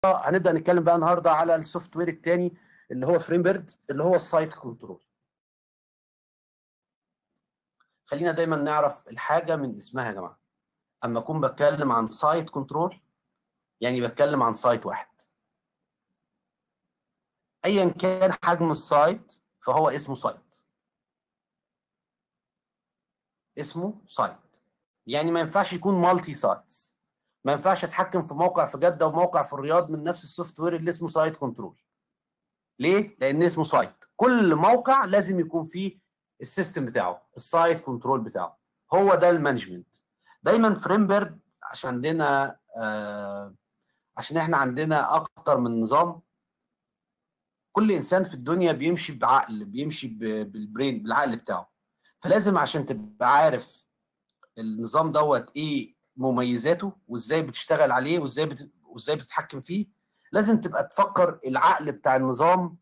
هنبدا نتكلم بقى النهارده على السوفت وير الثاني اللي هو فريم بيرد اللي هو السايت كنترول خلينا دايما نعرف الحاجه من اسمها يا جماعه اما اكون بتكلم عن سايت كنترول يعني بتكلم عن سايت واحد ايا كان حجم السايت فهو اسمه سايت اسمه سايت يعني ما ينفعش يكون مالتي سايتس ما ينفعش اتحكم في موقع في جده وموقع في الرياض من نفس السوفت وير اللي اسمه سايت كنترول ليه لان اسمه سايت كل موقع لازم يكون فيه السيستم بتاعه السايت كنترول بتاعه هو ده المانجمنت دايما فريم بيرد عشان عندنا آه عشان احنا عندنا اكتر من نظام كل انسان في الدنيا بيمشي بعقل بيمشي بالبرين بالعقل بتاعه فلازم عشان تبقى عارف النظام دوت ايه مميزاته وازاي بتشتغل عليه وازاي بت... وازاي بتتحكم فيه لازم تبقى تفكر العقل بتاع النظام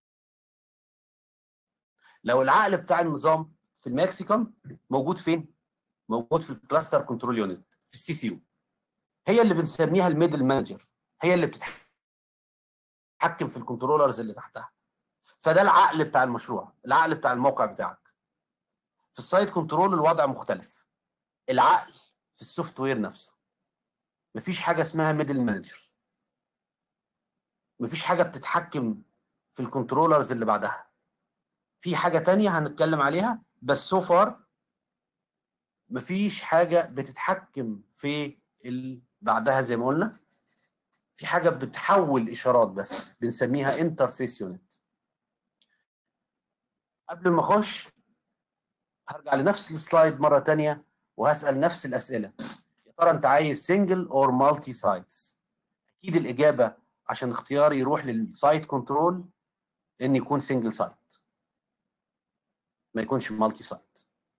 لو العقل بتاع النظام في الماكسيكم موجود فين موجود في الكلاستر كنترول يونت في السي سي يو هي اللي بنسميها الميدل مانجر هي اللي بتتحكم في الكنترولرز اللي تحتها فده العقل بتاع المشروع العقل بتاع الموقع بتاعك في السايت كنترول الوضع مختلف العقل في السوفت وير نفسه مفيش حاجه اسمها ميدل مانجر مفيش حاجه بتتحكم في الكنترولرز اللي بعدها في حاجه تانية هنتكلم عليها بس سو فار مفيش حاجه بتتحكم في اللي بعدها زي ما قلنا في حاجه بتحول اشارات بس بنسميها انترفيس يونت قبل ما اخش هرجع لنفس السلايد مره تانية وهسال نفس الاسئله يا ترى انت عايز سنجل اور مالتي سايتس اكيد الاجابه عشان اختياري يروح للسايت كنترول ان يكون سنجل سايت ما يكونش مالتي سايت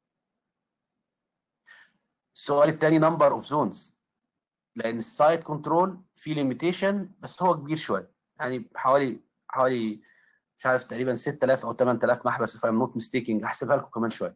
السؤال الثاني نمبر اوف زونز لان السايت كنترول فيه ليميتيشن بس هو كبير شويه يعني حوالي حوالي مش عارف تقريبا 6000 او 8000 محبس if I'm not mistaken احسبها لكم كمان شويه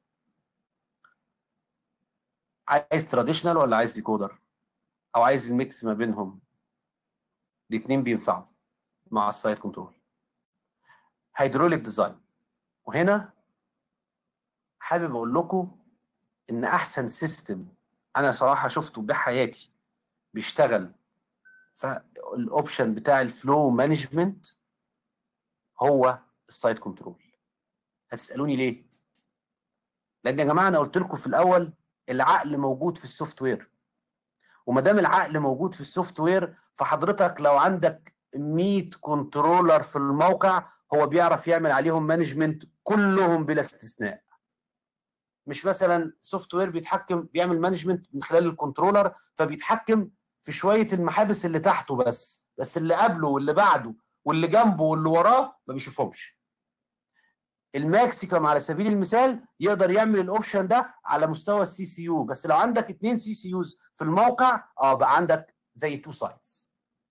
عايز تراديشنال ولا عايز ديكودر او عايز الميكس ما بينهم الاثنين بينفعوا مع السايت كنترول هيدروليك ديزاين وهنا حابب اقول لكم ان احسن سيستم انا صراحه شفته بحياتي بيشتغل فالاوبشن بتاع الفلو مانجمنت هو السايت كنترول هتسالوني ليه لان يا جماعه انا قلت لكم في الاول العقل موجود في السوفت وير وما دام العقل موجود في السوفت وير فحضرتك لو عندك 100 كنترولر في الموقع هو بيعرف يعمل عليهم مانجمنت كلهم بلا استثناء مش مثلا سوفت وير بيتحكم بيعمل مانجمنت من خلال الكنترولر فبيتحكم في شويه المحابس اللي تحته بس بس اللي قبله واللي بعده واللي جنبه واللي وراه ما بيشوفهمش الماكسيكم على سبيل المثال يقدر يعمل الاوبشن ده على مستوى السي سي يو بس لو عندك اثنين سي سي يوز في الموقع اه بقى عندك زي تو سايتس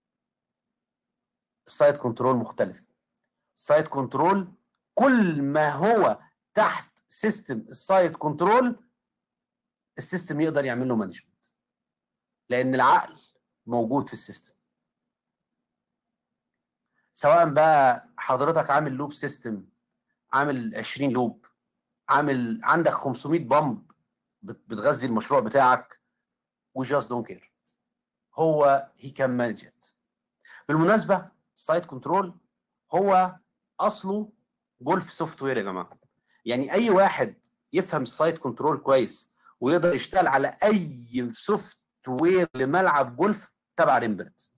السايت كنترول مختلف السايت كنترول كل ما هو تحت سيستم السايت كنترول السيستم يقدر يعمل له مانجمنت لان العقل موجود في السيستم سواء بقى حضرتك عامل لوب سيستم عامل 20 لوب عامل عندك 500 بامب بتغذي المشروع بتاعك we just don't care هو he can manage it بالمناسبة السايت كنترول هو أصله جولف سوفت وير يا جماعة يعني أي واحد يفهم السايت كنترول كويس ويقدر يشتغل على أي سوفت وير لملعب جولف تبع ريمبرت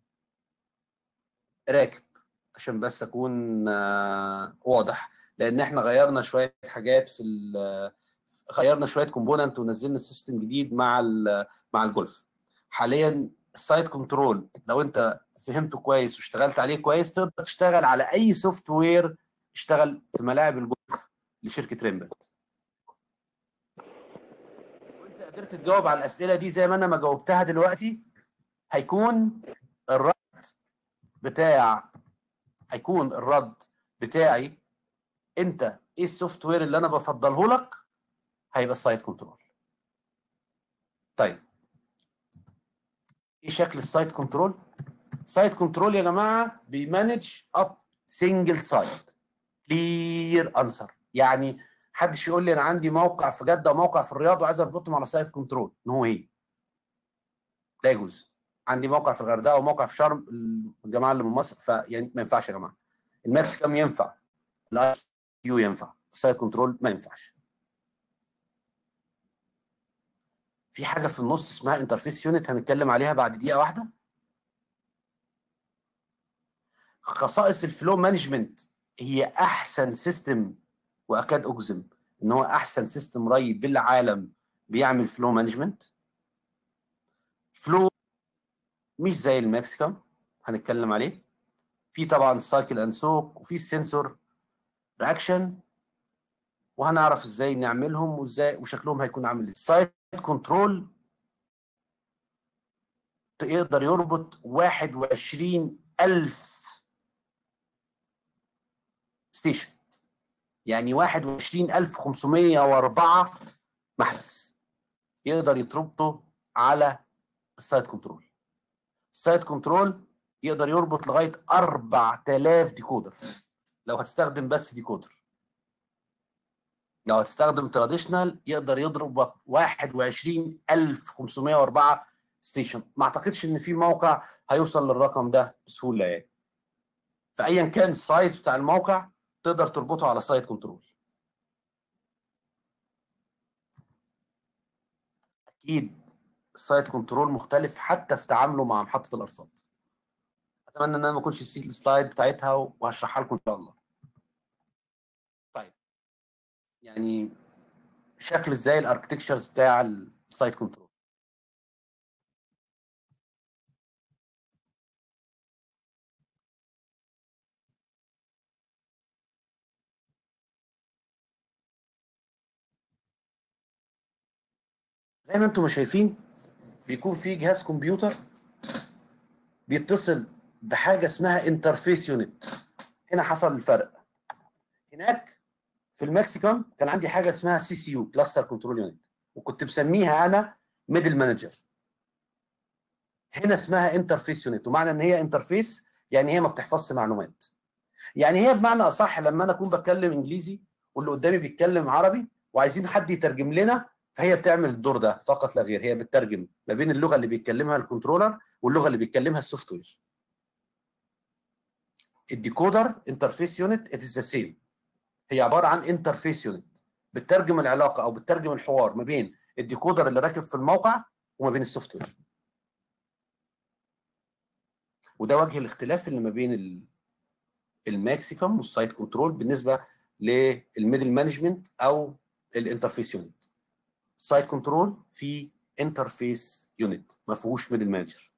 راكب عشان بس أكون واضح لان احنا غيرنا شويه حاجات في غيرنا شويه كومبوننت ونزلنا السيستم جديد مع مع الجولف حاليا السايت كنترول لو انت فهمته كويس واشتغلت عليه كويس تقدر تشتغل على اي سوفت وير اشتغل في ملاعب الجولف لشركه ريمبرت وانت قدرت تجاوب على الاسئله دي زي ما انا ما جاوبتها دلوقتي هيكون الرد بتاع هيكون الرد بتاعي انت ايه السوفت وير اللي انا بفضله لك هيبقى السايت كنترول طيب ايه شكل السايت كنترول سايت كنترول يا جماعه بيمانج اب سنجل سايت كلير انسر يعني حدش يقول لي انا عندي موقع في جده وموقع في الرياض وعايز اربطهم على سايت كنترول نو هي لا يجوز عندي موقع في الغردقه وموقع في شرم الجماعه اللي من مصر فيعني ما ينفعش يا جماعه الماكس كام ينفع الاي كيو ينفع السايت كنترول ما ينفعش في حاجه في النص اسمها انترفيس يونت هنتكلم عليها بعد دقيقه واحده خصائص الفلو مانجمنت هي احسن سيستم واكاد اجزم ان هو احسن سيستم ري بالعالم بيعمل فلو مانجمنت فلو مش زي الماكسيكم هنتكلم عليه في طبعا السايكل اند سوك وفي السنسور رياكشن وهنعرف ازاي نعملهم وازاي وشكلهم هيكون عامل ازاي سايت كنترول يقدر يربط 21000 ستيشن يعني 21504 محبس يقدر يتربطوا على السايت كنترول السايت كنترول يقدر يربط لغايه 4000 ديكودر لو هتستخدم بس ديكودر لو هتستخدم تراديشنال يقدر يضرب 21504 ستيشن ما اعتقدش ان في موقع هيوصل للرقم ده بسهوله يعني فايا كان السايز بتاع الموقع تقدر تربطه على سايت كنترول اكيد السايت كنترول مختلف حتى في تعامله مع محطه الارصاد اتمنى ان انا ما اكونش نسيت السلايد بتاعتها وهشرحها لكم ان شاء الله طيب يعني شكل ازاي الاركتكتشرز بتاع السايت كنترول زي ما انتم شايفين بيكون في جهاز كمبيوتر بيتصل بحاجه اسمها انترفيس يونت هنا حصل الفرق هناك في المكسيكان كان عندي حاجه اسمها سي سي يو كلاستر كنترول يونت وكنت مسميها انا ميدل مانجر هنا اسمها انترفيس يونت ومعنى ان هي انترفيس يعني هي ما بتحفظش معلومات يعني هي بمعنى اصح لما انا اكون بتكلم انجليزي واللي قدامي بيتكلم عربي وعايزين حد يترجم لنا فهي بتعمل الدور ده فقط لا غير هي بتترجم ما بين اللغه اللي بيتكلمها الكنترولر واللغه اللي بيتكلمها السوفت وير الديكودر انترفيس يونت ات از ذا سيم هي عباره عن انترفيس يونت بتترجم العلاقه او بتترجم الحوار ما بين الديكودر اللي راكب في الموقع وما بين السوفت وير وده وجه الاختلاف اللي ما بين الماكسيكم والسايت كنترول بالنسبه للميدل مانجمنت او الانترفيس يونت السايت كنترول في انترفيس يونت ما فيهوش ميدل مانجر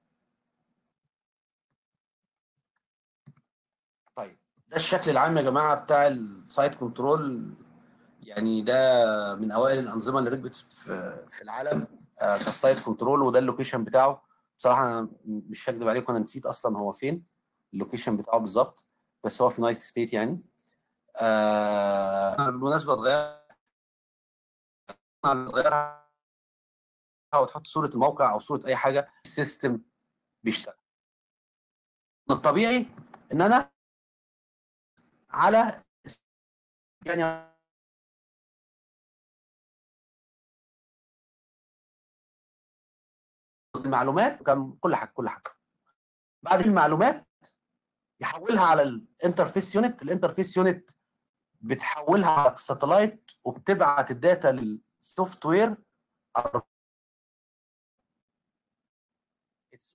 طيب ده الشكل العام يا جماعه بتاع السايت كنترول يعني ده من اوائل الانظمه اللي ركبت في, في العالم آه كسايت كنترول وده اللوكيشن بتاعه بصراحه انا مش هكذب عليكم انا نسيت اصلا هو فين اللوكيشن بتاعه بالظبط بس هو في يونايتد ستيت يعني آه بالمناسبه اتغير تغيرها وتحط صوره الموقع او صوره اي حاجه السيستم بيشتغل من الطبيعي ان انا على يعني المعلومات كان كل حاجه كل حاجه بعد المعلومات يحولها على الانترفيس يونت الانترفيس يونت بتحولها على الساتلايت وبتبعت الداتا للسوفت وير اتس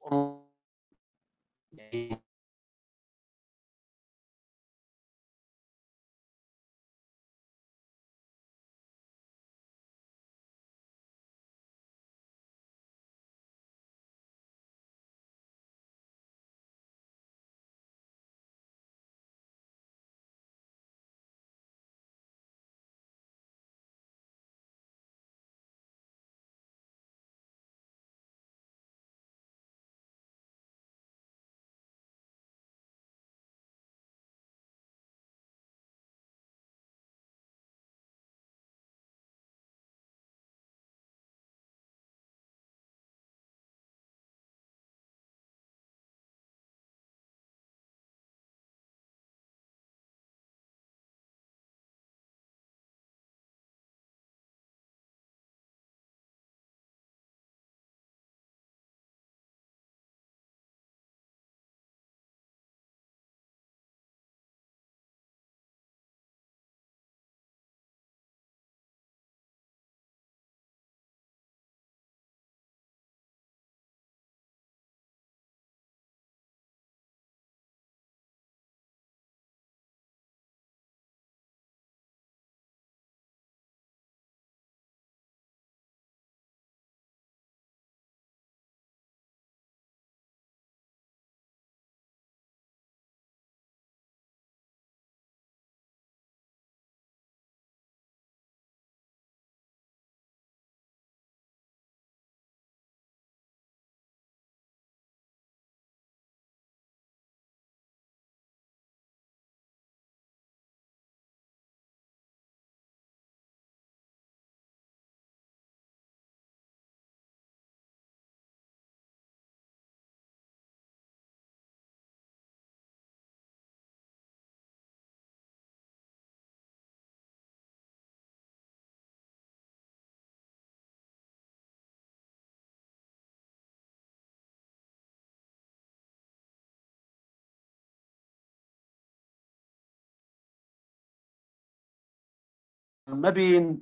ما بين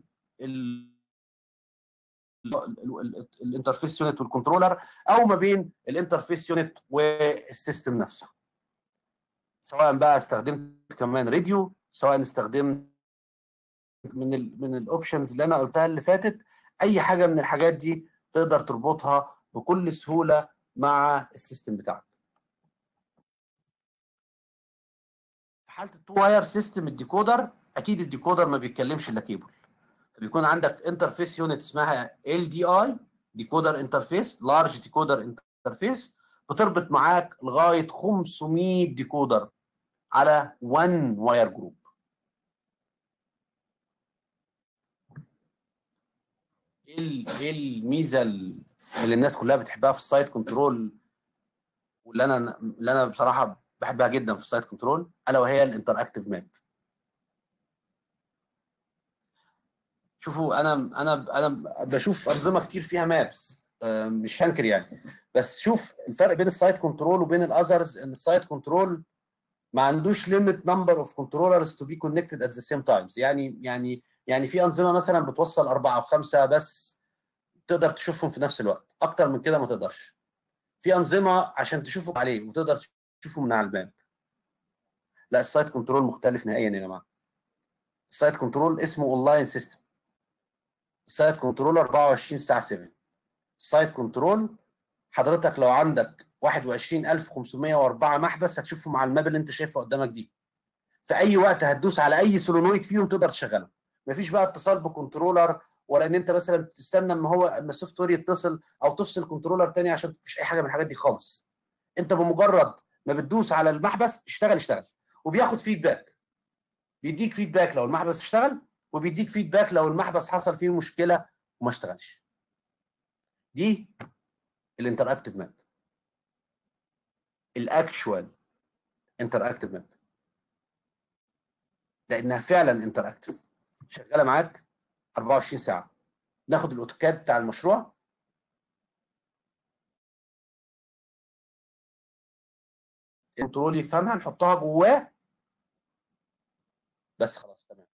الانترفيس يونت والكنترولر او ما بين الانترفيس يونت والسيستم نفسه سواء بقى استخدمت كمان راديو سواء استخدمت من ال من الاوبشنز اللي انا قلتها اللي فاتت اي حاجه من الحاجات دي تقدر تربطها بكل سهوله مع السيستم بتاعك في حاله التو واير سيستم الديكودر اكيد الديكودر ما بيتكلمش الا كيبل بيكون عندك انترفيس يونت اسمها ال دي اي ديكودر انترفيس لارج ديكودر انترفيس بتربط معاك لغايه 500 ديكودر على 1 واير جروب ايه الميزه اللي الناس كلها بتحبها في السايت كنترول واللي انا اللي انا بصراحه بحبها جدا في السايت كنترول الا وهي الانتراكتيف ماب شوفوا انا انا انا بشوف انظمه كتير فيها مابس مش هنكر يعني بس شوف الفرق بين السايت كنترول وبين الاذرز ان السايت كنترول ما عندوش ليميت نمبر اوف كنترولرز تو بي كونكتد ات ذا سيم تايمز يعني يعني يعني في انظمه مثلا بتوصل اربعه او خمسه بس تقدر تشوفهم في نفس الوقت اكتر من كده ما تقدرش في انظمه عشان تشوفوا عليه وتقدر تشوفه من على الماب لا السايت كنترول مختلف نهائيا يا جماعه السايت كنترول اسمه اونلاين سيستم السايت كنترول 24 ساعه 7 السايت كنترول حضرتك لو عندك 21504 محبس هتشوفهم على الماب اللي انت شايفها قدامك دي في اي وقت هتدوس على اي سولونويد فيهم تقدر تشغلهم مفيش بقى اتصال بكنترولر ولا ان انت مثلا تستنى اما هو اما السوفت وير يتصل او تفصل كنترولر تاني عشان مفيش اي حاجه من الحاجات دي خالص انت بمجرد ما بتدوس على المحبس اشتغل اشتغل وبياخد فيدباك بيديك فيدباك لو المحبس اشتغل وبيديك فيدباك لو المحبس حصل فيه مشكله وما اشتغلش دي الانتراكتيف ماب الاكشوال انتراكتيف ماب لانها فعلا انتراكتيف شغاله معاك 24 ساعه ناخد الاوتوكاد بتاع المشروع كنترول يفهمها نحطها جواه بس خلاص تمام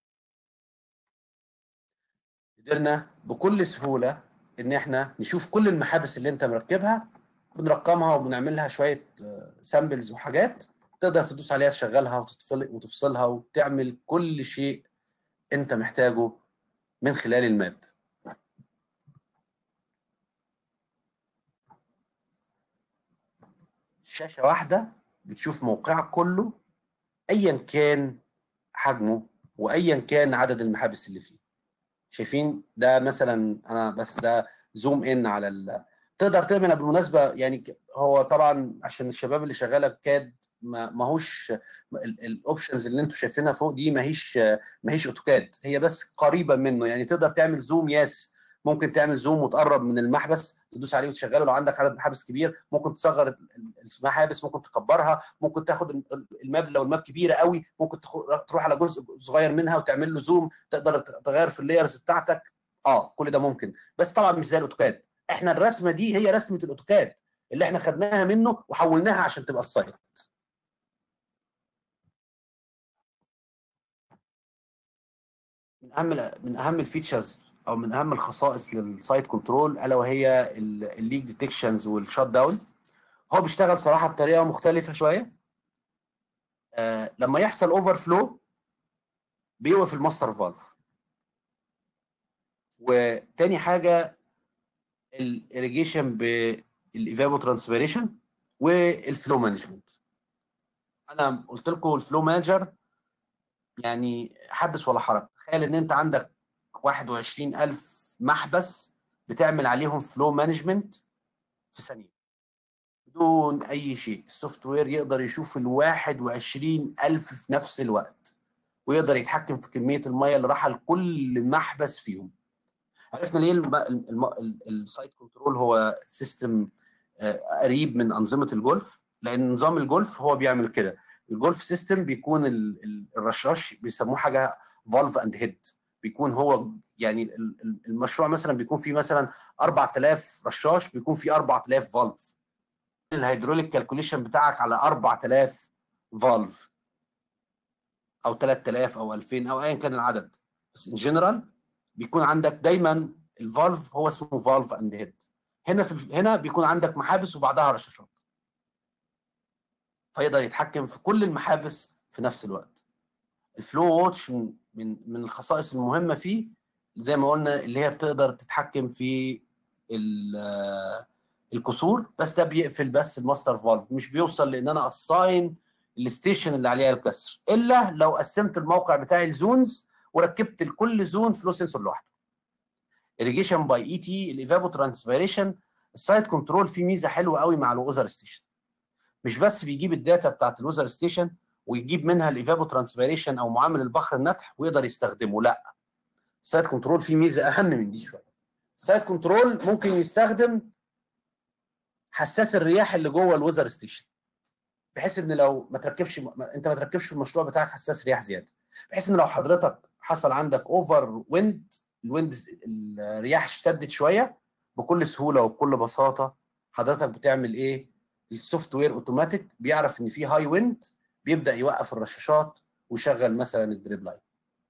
قدرنا بكل سهوله ان احنا نشوف كل المحابس اللي انت مركبها بنرقمها وبنعمل لها شويه سامبلز وحاجات تقدر تدوس عليها تشغلها وتفصل وتفصلها وتعمل كل شيء انت محتاجه من خلال الماب شاشه واحده بتشوف موقعك كله ايا كان حجمه وايا كان عدد المحابس اللي فيه شايفين ده مثلا انا بس ده زوم ان على ال... تقدر تعمل بالمناسبه يعني هو طبعا عشان الشباب اللي شغاله كاد ما ماهوش الاوبشنز اللي انتم شايفينها فوق دي ماهيش ماهيش اوتوكاد هي بس قريبه منه يعني تقدر تعمل زوم ياس ممكن تعمل زوم وتقرب من المحبس تدوس عليه وتشغله لو عندك عدد محابس كبير ممكن تصغر المحابس ممكن تكبرها ممكن تاخد الماب لو الماب كبيره قوي ممكن تروح على جزء صغير منها وتعمل له زوم تقدر تغير في اللايرز بتاعتك اه كل ده ممكن بس طبعا مش زي الاوتوكاد احنا الرسمه دي هي رسمه الاوتوكاد اللي احنا خدناها منه وحولناها عشان تبقى السايت من اهم من اهم الفيتشرز او من اهم الخصائص للسايت كنترول الا وهي الليك ديتكشنز والشات داون هو بيشتغل صراحه بطريقه مختلفه شويه آه لما يحصل اوفر فلو بيوقف الماستر فالف وتاني حاجه الاريجيشن بالايفابو ترانسبيريشن والفلو مانجمنت انا قلت لكم الفلو مانجر يعني حدث ولا حرج تخيل ان انت عندك 21000 محبس بتعمل عليهم فلو مانجمنت في ثانيه بدون اي شيء السوفت وير يقدر يشوف ال 21000 في نفس الوقت ويقدر يتحكم في كميه الميه اللي رايحه لكل محبس فيهم عرفنا ليه السايت كنترول هو سيستم قريب من انظمه الجولف لان نظام الجولف هو بيعمل كده الجولف سيستم بيكون الرشاش بيسموه حاجه فالف اند هيد بيكون هو يعني المشروع مثلا بيكون فيه مثلا 4000 رشاش بيكون فيه 4000 فالف الهيدروليك كالكوليشن بتاعك على 4000 فالف او 3000 او 2000 او ايا كان العدد بس ان جنرال بيكون عندك دايما الفالف هو اسمه فالف اند هيد هنا في هنا بيكون عندك محابس وبعدها رشاشات فيقدر يتحكم في كل المحابس في نفس الوقت الفلو واتش من من من الخصائص المهمه فيه زي ما قلنا اللي هي بتقدر تتحكم في الكسور بس ده بيقفل بس الماستر فالف مش بيوصل لان انا اساين الستيشن اللي عليها الكسر الا لو قسمت الموقع بتاعي لزونز وركبت لكل زون فلو سنسور لوحده irrigation باي اي تي الايفابو ترانسبيريشن السايت كنترول فيه ميزه حلوه قوي مع الوزر ستيشن مش بس بيجيب الداتا بتاعت الوزر ستيشن ويجيب منها الايفابو ترانسبيريشن او معامل البخر النتح ويقدر يستخدمه لا السايت كنترول فيه ميزه اهم من دي شويه السايت كنترول ممكن يستخدم حساس الرياح اللي جوه الوزر ستيشن بحيث ان لو ما تركبش ما انت ما تركبش في المشروع بتاعك حساس رياح زياده بحيث ان لو حضرتك حصل عندك اوفر ويند الويند الرياح اشتدت شويه بكل سهوله وبكل بساطه حضرتك بتعمل ايه السوفت وير اوتوماتيك بيعرف ان في هاي ويند بيبدا يوقف الرشاشات ويشغل مثلا الدريب لاين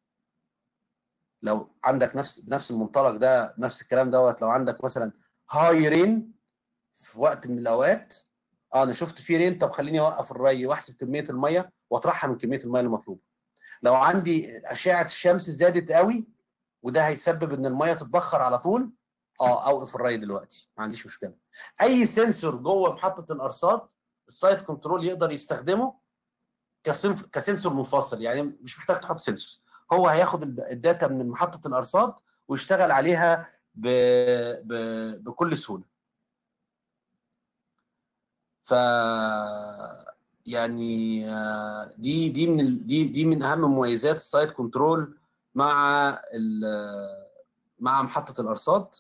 لو عندك نفس نفس المنطلق ده نفس الكلام دوت لو عندك مثلا هاي رين في وقت من الاوقات اه انا شفت في رين طب خليني اوقف الري واحسب كميه الميه واطرحها من كميه الميه المطلوبه لو عندي اشعه الشمس زادت قوي وده هيسبب ان الميه تتبخر على طول اه اوقف الري دلوقتي ما عنديش مشكله اي سنسور جوه محطه الارصاد السايت كنترول يقدر يستخدمه كسنسور منفصل يعني مش محتاج تحط سنسور هو هياخد الداتا من محطه الارصاد ويشتغل عليها ب... ب... بكل سهوله ف يعني دي دي من دي دي من اهم مميزات السايت كنترول مع مع محطه الارصاد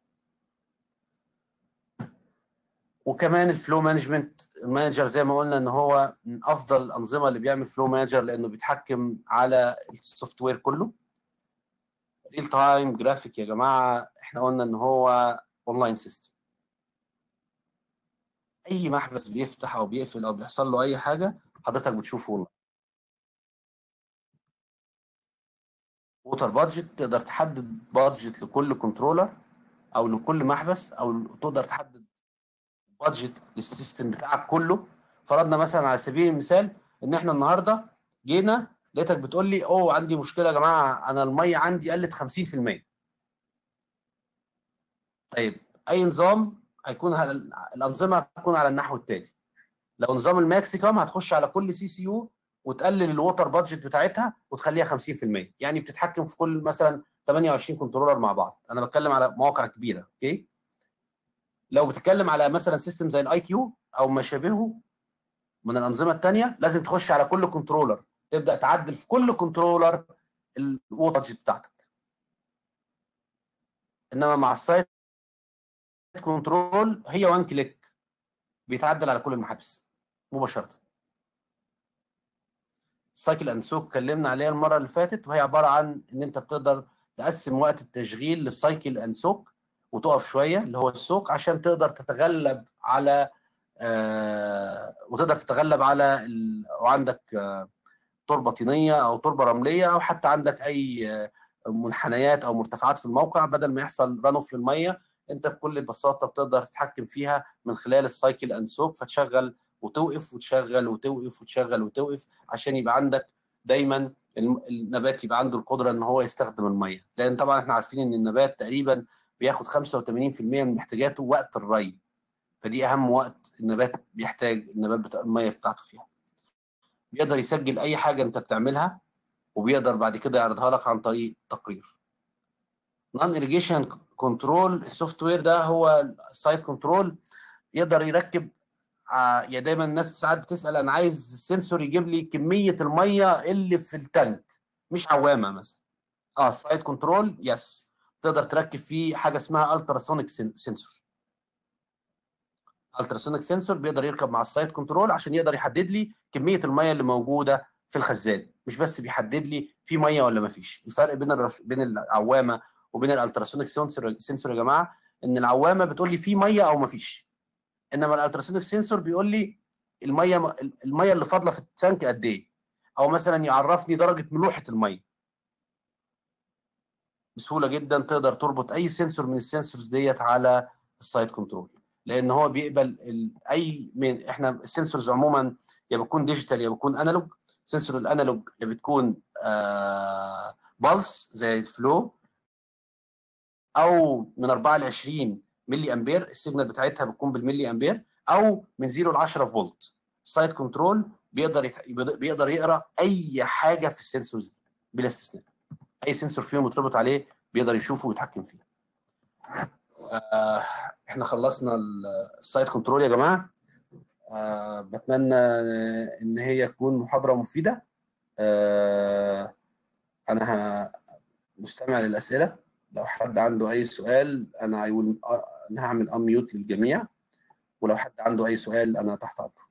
وكمان الفلو مانجمنت مانجر زي ما قلنا ان هو من افضل الانظمه اللي بيعمل فلو مانجر لانه بيتحكم على السوفت وير كله ريل تايم جرافيك يا جماعه احنا قلنا ان هو اونلاين سيستم اي محبس بيفتح او بيقفل او بيحصل له اي حاجه حضرتك بتشوفه اونلاين ووتر بادجت تقدر تحدد بادجت لكل كنترولر او لكل محبس او تقدر تحدد بادجت للسيستم بتاعك كله فرضنا مثلا على سبيل المثال ان احنا النهارده جينا لقيتك بتقول لي اوه عندي مشكله يا جماعه انا الميه عندي قلت 50% طيب اي نظام هيكون الانظمه هتكون على النحو التالي لو نظام الماكسيكم هتخش على كل سي سي يو وتقلل الووتر بادجت بتاعتها وتخليها 50% يعني بتتحكم في كل مثلا 28 كنترولر مع بعض انا بتكلم على مواقع كبيره اوكي لو بتتكلم على مثلا سيستم زي الاي كيو او ما شابهه من الانظمه الثانيه لازم تخش على كل كنترولر تبدا تعدل في كل كنترولر الووتر بادجت بتاعتك انما مع السايت كنترول هي وان كليك بيتعدل على كل المحابس مباشره السايكل اند سوك اتكلمنا عليها المره اللي فاتت وهي عباره عن ان انت بتقدر تقسم وقت التشغيل للسايكل اند سوك وتقف شويه اللي هو السوق عشان تقدر تتغلب على آه وتقدر تتغلب على ال... وعندك آه تربه طينيه او تربه رمليه او حتى عندك اي آه منحنيات او مرتفعات في الموقع بدل ما يحصل ران اوف للميه انت بكل بساطه بتقدر تتحكم فيها من خلال السايكل اند سوق فتشغل وتوقف وتشغل وتوقف وتشغل وتوقف عشان يبقى عندك دايما النبات يبقى عنده القدره ان هو يستخدم الميه لان طبعا احنا عارفين ان النبات تقريبا بياخد 85% من احتياجاته وقت الري فدي اهم وقت النبات بيحتاج النبات بتاع الميه بتاعته فيها بيقدر يسجل اي حاجه انت بتعملها وبيقدر بعد كده يعرضها لك عن طريق تقرير نون اريجيشن كنترول السوفت وير ده هو السايت كنترول يقدر يركب يعني دايما الناس ساعات بتسال انا عايز السنسور يجيب لي كميه الميه اللي في التانك مش عوامه مثلا اه السايت كنترول يس تقدر تركب فيه حاجه اسمها التراسونيك سنسور التراسونيك سنسور بيقدر يركب مع السايت كنترول عشان يقدر يحدد لي كميه الميه اللي موجوده في الخزان مش بس بيحدد لي في ميه ولا ما فيش الفرق بين الرش... بين العوامه وبين الالتراسونيك سنسور سنسور يا جماعه ان العوامه بتقول لي في ميه او ما فيش انما الالتراسونيك سنسور بيقول لي الميه الميه اللي فاضله في التانك قد ايه او مثلا يعرفني درجه ملوحه الميه بسهوله جدا تقدر تربط اي سنسور من السنسورز ديت على السايت كنترول لان هو بيقبل ال- اي من احنا السنسورز عموما يا بتكون ديجيتال يا بتكون انالوج سنسور الانالوج يا بتكون آه بالس زي الفلو او من 4 ل 20 ملي امبير السيجنال بتاعتها بتكون بالملي امبير او من 0 ل 10 فولت السايت كنترول بيقدر يت... بيقدر يقرا اي حاجه في السنسورز دي بلا استثناء اي سنسور فيهم متربط عليه بيقدر يشوفه ويتحكم فيه آه احنا خلصنا ال- السايت كنترول يا جماعه آه بتمنى ان هي تكون محاضره مفيده آه انا ه- مستمع للاسئله لو حد عنده اي سؤال انا I will- آه، انا هعمل اميوت للجميع ولو حد عنده اي سؤال انا تحت امره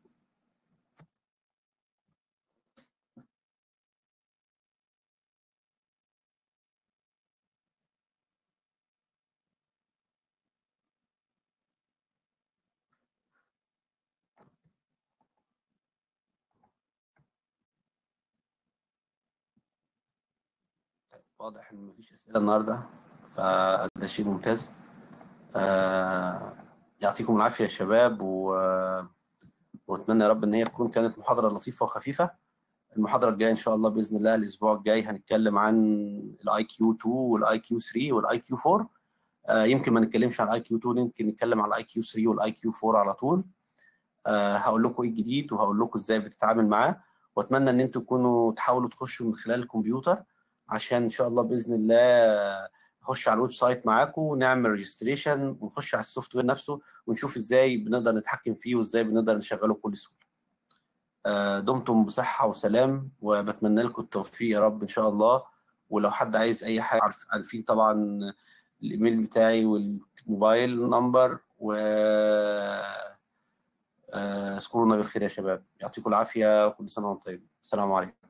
واضح ان مفيش اسئله النهارده فده شيء ممتاز آه يعطيكم العافيه يا شباب و... واتمنى يا رب ان هي تكون كانت محاضره لطيفه وخفيفه المحاضره الجايه ان شاء الله باذن الله الاسبوع الجاي هنتكلم عن الاي كيو 2 والاي كيو 3 والاي كيو 4 آه يمكن ما نتكلمش عن الاي كيو 2 يمكن نتكلم على الاي كيو 3 والاي كيو 4 على طول آه هقول لكم ايه الجديد وهقول لكم ازاي بتتعامل معاه واتمنى ان انتم تكونوا تحاولوا تخشوا من خلال الكمبيوتر عشان ان شاء الله باذن الله نخش على الويب سايت معاكم ونعمل ريجستريشن ونخش على السوفت وير نفسه ونشوف ازاي بنقدر نتحكم فيه وازاي بنقدر نشغله بكل سهوله. آه، دمتم بصحه وسلام وبتمنى لكم التوفيق يا رب ان شاء الله ولو حد عايز اي حاجه عارف- عارفين طبعا الايميل بتاعي والموبايل نمبر و آه، اذكرونا بالخير يا شباب يعطيكم العافيه وكل سنه وانتم طيبين السلام عليكم